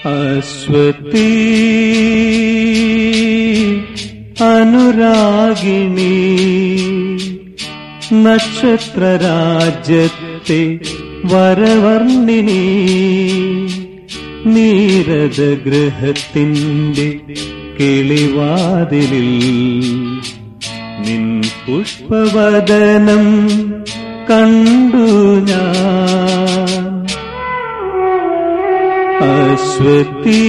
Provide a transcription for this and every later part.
അശ്വതി അനുരാഗിണി നക്ഷത്രരാജ്യത്തെ വരവർണ്ണിനി നീരദഗൃഹത്തിന്റെ കിളിവാതിലിൽ നിൻ പുഷ്പവദനം കണ്ടു ഞാൻ അശ്വതി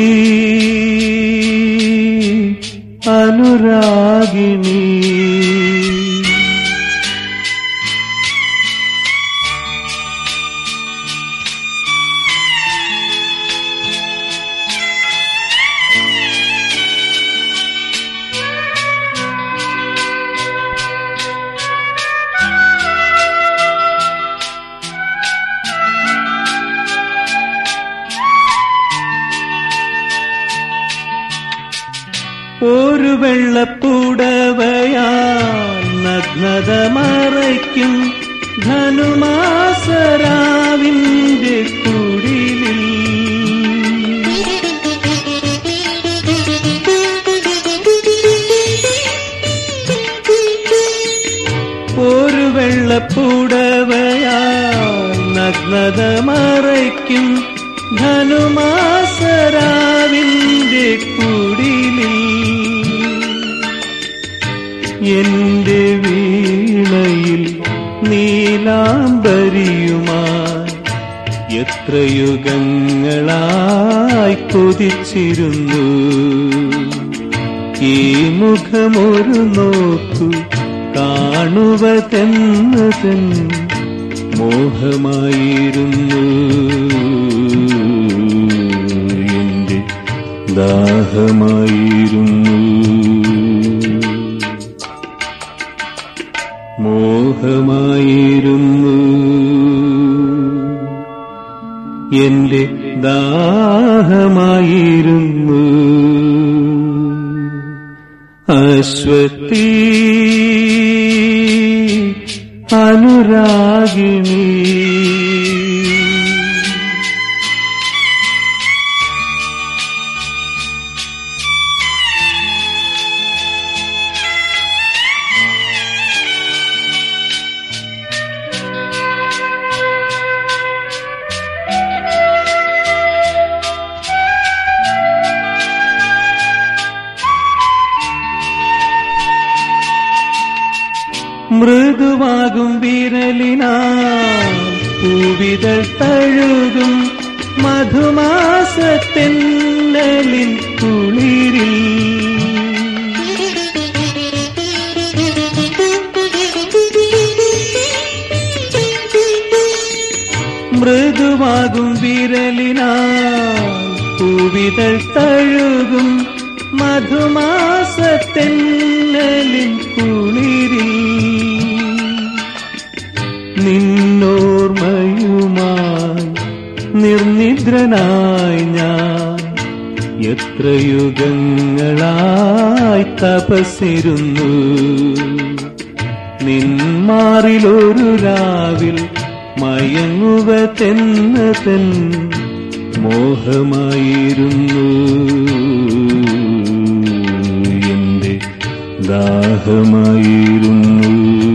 അനുരാഗിണി ഒരു വെള്ളപ്പുടവയാൽ നഗ്നത മറയ്ക്കും ധനുമാസരാവിന്റെ കുടിലിൽ ഒരു വെള്ളപ്പുടവയാൽ നഗ്നത മറയ്ക്കും ധനുമാസരാവിന്റെ കുടിലിൽ എന്റെ വീണയിൽ നീലാംബരിയുമായി എത്ര യുഗങ്ങളായി കൊതിച്ചിരുന്നു ഈ മുഖമൊരു നോക്കു കാണുവതെന്നതൻ മോഹമായിരുന്നു എന്റെ ദാഹമായിരുന്നു മോഹമായിരുന്നു എന്റെ ദാഹമായിരുന്നു അശ്വതി അനുരാഗിണി മൃദുവാകും വിരലിനാ പൂവിതൾ തഴുകും മധുമാസത്തെന്നലിൻ കുളിരിൽ മൃദുവാകും വിരലിനാ പൂവിതൾ തഴുകും മധുമാസത്തെന്നലിൻ കുളിരിൽ നിന്നോർമയുമായി നിർനിദ്രനായി ഞാൻ എത്ര യുഗങ്ങളായി തപസിരുന്നു നിന്മാറിലൊരു രാവിൽ മയങ്ങുവതെന്നതൻ മോഹമായിരുന്നു എന്റെ ദാഹമായിരുന്നു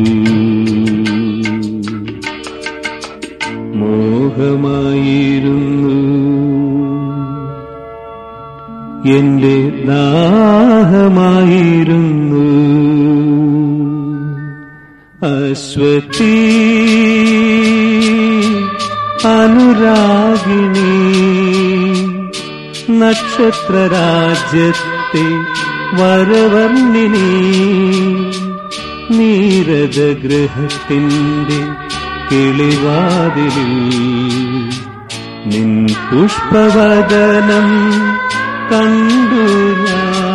മോഹമായിരുന്നു എന്റെ ദാഹമായിരുന്നു അശ്വതി അനുരാഗിണി നക്ഷത്രരാജ്യത്തെ വരവർണ്ണിനി നീരദഗൃഹത്തിന്റെ കിളിവാതിലിൽ നിൻ പുഷ്പവദനം കണ്ടു ഞാൻ